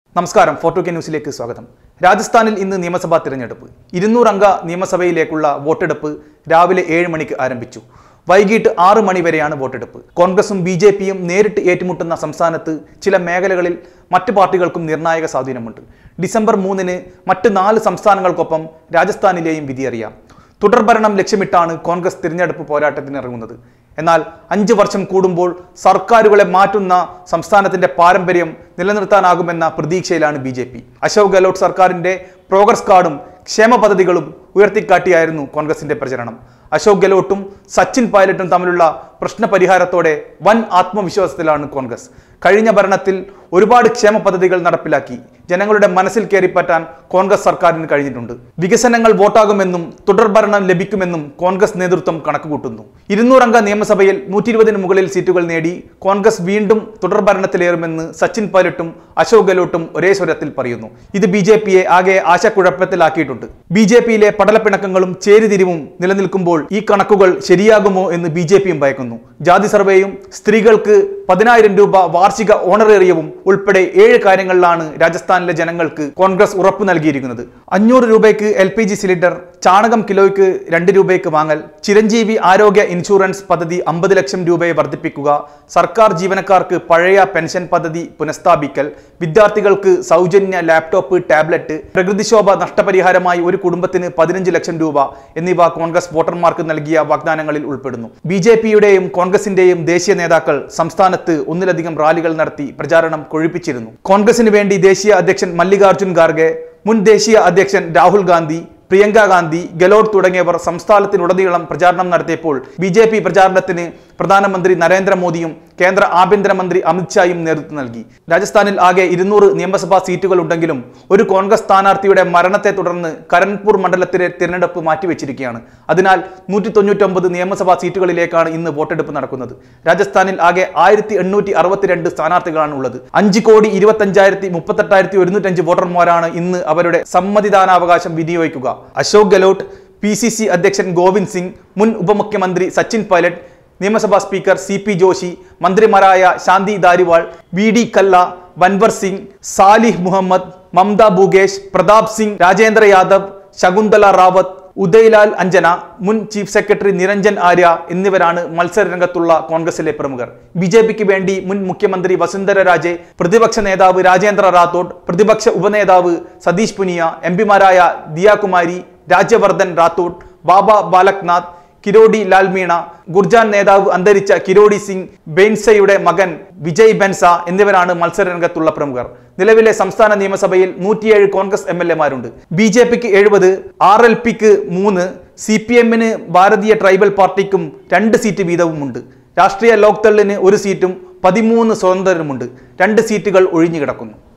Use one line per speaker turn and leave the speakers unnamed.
നമസ്കാരം photo K ന്യൂസിലേക്ക് സ്വാഗതം രാജസ്ഥാനിൽ ഇന്ന് നിയമസഭാ തിരഞ്ഞെടുപ്പ് ഇരുന്നൂറംഗ നിയമസഭയിലേക്കുള്ള വോട്ടെടുപ്പ് രാവിലെ ഏഴ് മണിക്ക് ആരംഭിച്ചു വൈകിട്ട് ആറ് മണി വരെയാണ് വോട്ടെടുപ്പ് കോൺഗ്രസും ബി ജെ പിയും നേരിട്ട് ഏറ്റുമുട്ടുന്ന സംസ്ഥാനത്ത് ചില മേഖലകളിൽ മറ്റ് പാർട്ടികൾക്കും നിർണായക സ്വാധീനമുണ്ട് ഡിസംബർ മൂന്നിന് മറ്റ് നാല് സംസ്ഥാനങ്ങൾക്കൊപ്പം രാജസ്ഥാനിലെയും വിധിയറിയാം തുടർഭരണം ലക്ഷ്യമിട്ടാണ് കോൺഗ്രസ് തിരഞ്ഞെടുപ്പ് പോരാട്ടത്തിന് ഇറങ്ങുന്നത് എന്നാൽ അഞ്ച് വർഷം കൂടുമ്പോൾ സർക്കാരുകളെ മാറ്റുന്ന സംസ്ഥാനത്തിന്റെ പാരമ്പര്യം നിലനിർത്താനാകുമെന്ന പ്രതീക്ഷയിലാണ് B J P Ashok Gehlot സർക്കാരിന്റെ പ്രോഗ്രസ് കാർഡും ക്ഷേമ പദ്ധതികളും ഉയർത്തിക്കാട്ടിയായിരുന്നു കോൺഗ്രസിന്റെ പ്രചരണം അശോക് ഗെഹ്ലോട്ടും സച്ചിൻ പൈലറ്റും തമ്മിലുള്ള പ്രശ്ന പരിഹാരത്തോടെ വൻ ആത്മവിശ്വാസത്തിലാണ് കോൺഗ്രസ് കഴിഞ്ഞ ഭരണത്തിൽ ഒരുപാട് ക്ഷേമ പദ്ധതികൾ നടപ്പിലാക്കി ജനങ്ങളുടെ മനസ്സിൽ കയറിപ്പറ്റാൻ കോൺഗ്രസ് സർക്കാരിന് കഴിഞ്ഞിട്ടുണ്ട് വികസനങ്ങൾ വോട്ടാകുമെന്നും തുടർഭരണം ലഭിക്കുമെന്നും കോൺഗ്രസ് നേതൃത്വം കണക്കുകൂട്ടുന്നു ഇരുന്നൂറംഗ നിയമസഭയിൽ നൂറ്റി ഇരുപതിന് മുകളിൽ സീറ്റുകൾ നേടി കോൺഗ്രസ് വീണ്ടും തുടർഭരണത്തിലേറുമെന്ന് സച്ചിൻ പൈലറ്റും അശോക് ഗെഹ്ലോട്ടും ഒരേ സ്വരത്തിൽ പറയുന്നു ഇത് ബി ജെ പിയെ ആകെ ആശക്കുഴപ്പത്തിലാക്കിയിട്ടുണ്ട് ബി ജെ പിയിലെ പടലപ്പിണക്കങ്ങളും ചേരിതിരിവും നിലനിൽക്കുമ്പോൾ ഈ കണക്കുകൾ ശരിയാകുമോ എന്ന് ബി ജെ പിയും ഭയക്കുന്നു ജാതി സർവേയും സ്ത്രീകൾക്ക് പതിനായിരം രൂപ വാർഷിക ഓണറേറിയവും ഉൾപ്പെടെ ഏഴ് കാര്യങ്ങളിലാണ് രാജസ്ഥാനിലെ ജനങ്ങൾക്ക് കോൺഗ്രസ് ഉറപ്പു നൽകിയിരിക്കുന്നത് അഞ്ഞൂറ് രൂപയ്ക്ക് എൽ പി ജി സിലിണ്ടർ ചാണകം കിലോയ്ക്ക് രണ്ട് രൂപയ്ക്ക് വാങ്ങൽ ചിരഞ്ജീവി ആരോഗ്യ ഇൻഷുറൻസ് പദ്ധതി അമ്പത് ലക്ഷം രൂപയെ വർദ്ധിപ്പിക്കുക സർക്കാർ ജീവനക്കാർക്ക് പഴയ പെൻഷൻ പദ്ധതി പുനഃസ്ഥാപിക്കൽ വിദ്യാർത്ഥികൾക്ക് സൗജന്യ ലാപ്ടോപ്പ് ടാബ്ലറ്റ് പ്രകൃതിക്ഷോഭ നഷ്ടപരിഹാരമായി ഒരു കുടുംബത്തിന് പതിനഞ്ച് ലക്ഷം രൂപ എന്നിവ കോൺഗ്രസ് വോട്ടർമാർക്ക് നൽകിയ വാഗ്ദാനങ്ങളിൽ ഉൾപ്പെടുന്നു ബി ജെ പിയുടെയും കോൺഗ്രസിന്റെയും ദേശീയ നേതാക്കൾ സംസ്ഥാനത്ത് ഒന്നിലധികം റാലികൾ നടത്തി പ്രചാരണം കൊഴുപ്പിച്ചിരുന്നു കോൺഗ്രസിന് വേണ്ടി ദേശീയ അധ്യക്ഷൻ മല്ലികാർജുൻ ഖാർഗെ മുൻ ദേശീയ അധ്യക്ഷൻ രാഹുൽ ഗാന്ധി പ്രിയങ്ക ഗാന്ധി ഗെലോട്ട് തുടങ്ങിയവർ സംസ്ഥാനത്തിനുടനീളം പ്രചാരണം നടത്തിയപ്പോൾ ബി ജെ പി പ്രചാരണത്തിന് പ്രധാനമന്ത്രി നരേന്ദ്രമോദിയും കേന്ദ്ര ആഭ്യന്തരമന്ത്രി അമിത്ഷായും നേതൃത്വം നൽകി രാജസ്ഥാനിൽ ആകെ ഇരുന്നൂറ് നിയമസഭാ സീറ്റുകൾ ഉണ്ടെങ്കിലും ഒരു കോൺഗ്രസ് സ്ഥാനാർത്ഥിയുടെ മരണത്തെ തുടർന്ന് കരൺപൂർ മണ്ഡലത്തിലെ തിരഞ്ഞെടുപ്പ് മാറ്റിവെച്ചിരിക്കുകയാണ് അതിനാൽ നൂറ്റി തൊണ്ണൂറ്റൊമ്പത് നിയമസഭാ സീറ്റുകളിലേക്കാണ് ഇന്ന് വോട്ടെടുപ്പ് നടക്കുന്നത് രാജസ്ഥാനിൽ ആകെ ആയിരത്തി എണ്ണൂറ്റി അറുപത്തിരണ്ട് സ്ഥാനാർത്ഥികളാണ് ഉള്ളത് അഞ്ച് കോടി ഇരുപത്തഞ്ചായിരത്തി മുപ്പത്തെട്ടായിരത്തി ഒരുന്നൂറ്റഞ്ച് വോട്ടർമാരാണ് ഇന്ന് അവരുടെ സമ്മതിദാനാവകാശം വിനിയോഗിക്കുക Ashok Gehlot P C C അധ്യക്ഷൻ ഗോവിന്ദ് സിംഗ് മുൻ ഉപമുഖ്യമന്ത്രി സച്ചിൻ പൈലറ്റ് നിയമസഭാ സ്പീക്കർ സി പി ജോഷി മന്ത്രിമാരായ ശാന്തി ദാരിവാൾ വി ഡി കല്ല വൻവർ സിംഗ് സാലിഹ് മുഹമ്മദ് മമത ഭൂഗേഷ് പ്രതാപ് സിംഗ് രാജേന്ദ്ര യാദവ് ശകുന്തല റാവത്ത് ഉദയ്ലാൽ അഞ്ജന മുൻ ചീഫ് സെക്രട്ടറി നിരഞ്ജൻ ആര്യ എന്നിവരാണ് മത്സര രംഗത്തുള്ള കോൺഗ്രസിലെ പ്രമുഖർ ബി ജെ പിക്ക് വേണ്ടി മുൻ മുഖ്യമന്ത്രി വസുന്ധര രാജെ പ്രതിപക്ഷ നേതാവ് രാജേന്ദ്ര റാത്തോഡ് പ്രതിപക്ഷ ഉപനേതാവ് സതീഷ് പുനിയ എം പിമാരായ ദിയാകുമാരി രാജ്യവർദ്ധൻ റാത്തോഡ് ബാബ ബാലക്നാഥ് കിരോഡി ലാൽമീണ ഗുർജാൻ നേതാവ് അന്തരിച്ച കിരോഡി സിംഗ് ബെൻസയുടെ മകൻ വിജയ് ബെൻസ എന്നിവരാണ് മത്സരരംഗത്തുള്ള പ്രമുഖർ നിലവിലെ സംസ്ഥാന നിയമസഭയിൽ നൂറ്റിയേഴ് കോൺഗ്രസ് എം എൽ എമാരുണ്ട് ബി ജെ പിക്ക് എഴുപത് ആർ എൽ പിക്ക് മൂന്ന് സി പി എമ്മിന് ഭാരതീയ ട്രൈബൽ പാർട്ടിക്കും രണ്ട് സീറ്റ് വീതവുമുണ്ട് രാഷ്ട്രീയ ലോക്തള്ളിന് ഒരു സീറ്റും പതിമൂന്ന് സ്വതന്ത്രരുമുണ്ട് രണ്ട് സീറ്റുകൾ ഒഴിഞ്ഞു കിടക്കുന്നു